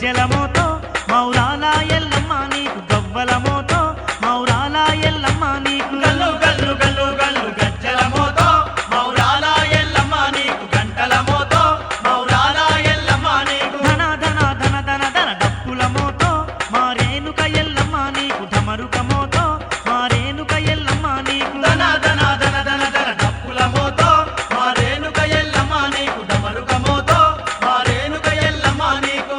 గజ్జెల మోతో మౌరాల ఎల్లమ్మ నీకు గవ్వల మోతో మౌరాల ఎల్లమ్మ నీకు గల్లు గల్లు గల్లు గల్లు గజ్జల మోతో మౌరాల ఎల్లమ్మ నీకు గంటల మోతో మౌరాల ఎల్లమ్మ నీకు ధన ధన ధన ధన ధన డప్పుల మోతో మారేనుక ఎల్లమ్మ నీకు ఢమరుక మోతో మారేనుక ఎల్లమ్మ నీకు ధన ధన ధన ధన ధన డప్పుల మోతో మా రేణుక ఎల్లమ్మ నీకు డమరుక మోతో మా రేణుక ఎల్లమ్మ నీకు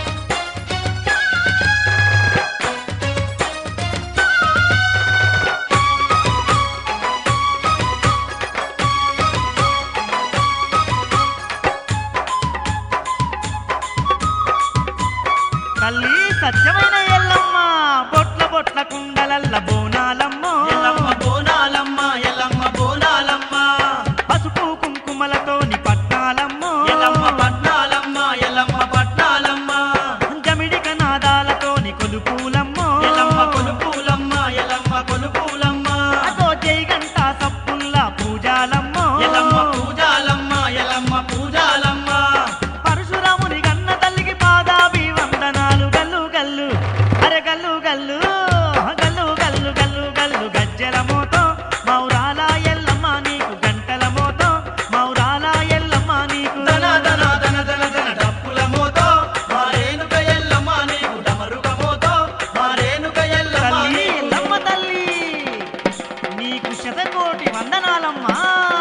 తల్లి సత్యమైన ఎల్లమ్మ బొట్ల బొట్ల కుండలల్ల బోనాలమ్మో ఎల్లమ్మ బోనాలమ్మ ఎల్లమ్మ బోనాలమ్మ పసుపు కుంకుమలతోని పట్టాలమ్మో ఎల్లమ్మ పట్నాలమ్మ ఎల్లమ్మ పట్నాలమ్మ జమిడిక నాదాలతోని కొలుపులమ్మో ఎల్లమ్మ కొలుపులమ్మ ఎల్లమ్మ కొలుపులమ్మ అదో జై గంట సప్పుల్లా పూజాలమ్మో ఎల్లమ్మ పూజాలమ్మ ఎల్లమ్మ పూజాలమ్మ పరశురాముని గన్న తల్లికి పాదాభి వందనాలు గల్లు గల్లు అరే గల్లు గల్లు గల్లు గల్లు గల్లు గల్లు గజ్జల మోతో మౌరాల ఎల్లమ్మ నీకు గంటల మోతో మౌరాల ఎల్లమ్మ నీకు ధన ధన ధన ధన ధన డప్పుల మోతో మా రేణుక ఎల్లమ్మ నీకు డమరుక మోతో మా రేణుక ఎల్లమ్మ తల్లి నీకు ఎల్లమ్మ తల్లి నీకు శతకోటి వందనాలమ్మా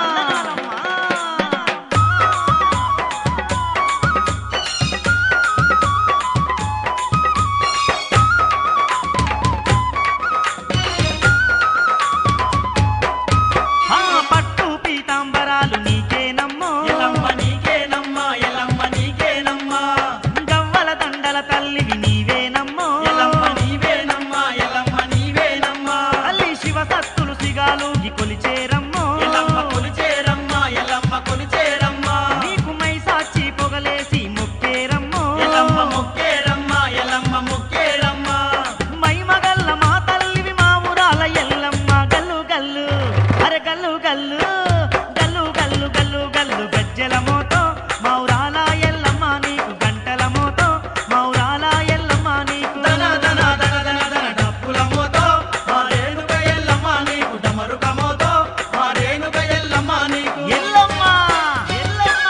ఆ పట్టు పీతాంబరాలు నీకేనమ్మో ఎల్లమ్మ నీకేనమ్మ ఎల్లమ్మ నీకేనమ్మ గవ్వల దండల తల్లివి నీవేనమ్మో ఎల్లమ్మ నీవేనమ్మ ఎల్లమ్మ నీవేనమ్మ తల్లి శివ సత్తులు సిగాలుగి కొలిచేరమ్మో ఎల్లమ్మ కొలిచేరమ్మ ఎల్లమ్మ కొలిచేరమ్మ నీకు మైసాచి పొగలేసి మొక్కేరమ్మో ఎల్లమ్మ మొక్కేరమ్మ ఎల్లమ్మ మొక్కేరమ్మ మైమగల్ల మా తల్లివి మా ఊరాల ఎల్లమ్మ గల్లు గల్లు అరే గల్లు గల్లు గల్లు గల్లు గల్లు గల్లు గజ్జల మోతో మౌరాల ఎల్లమ్మ నీకు గంటల మోతో మౌరాల ఎల్లమ్మ నీకు ధన ధన ధన ధన ధన డప్పుల మోతో మా రేణుక ఎల్లమ్మ నీకు డమరుక మోతో మా రేణుక ఎల్లమ్మ నీకు ఎల్లమ్మ ఎల్లమ్మ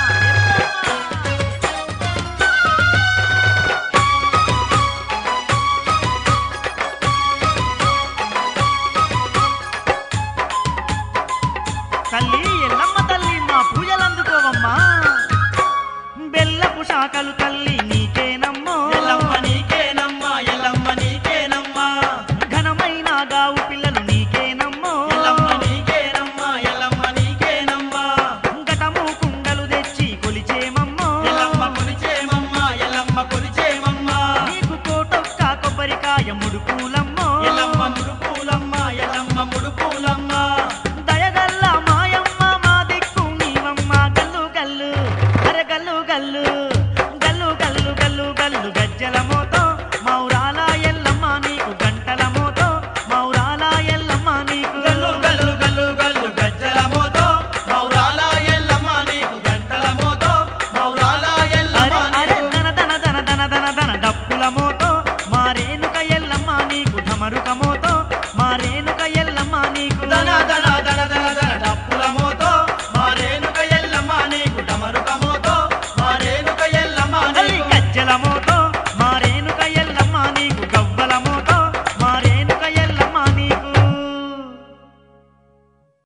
తల్లి ఎల్లమ్మ తల్లి మా పూజలందుకోవమ్మా బెల్లపు శాఖలు తల్లి నీ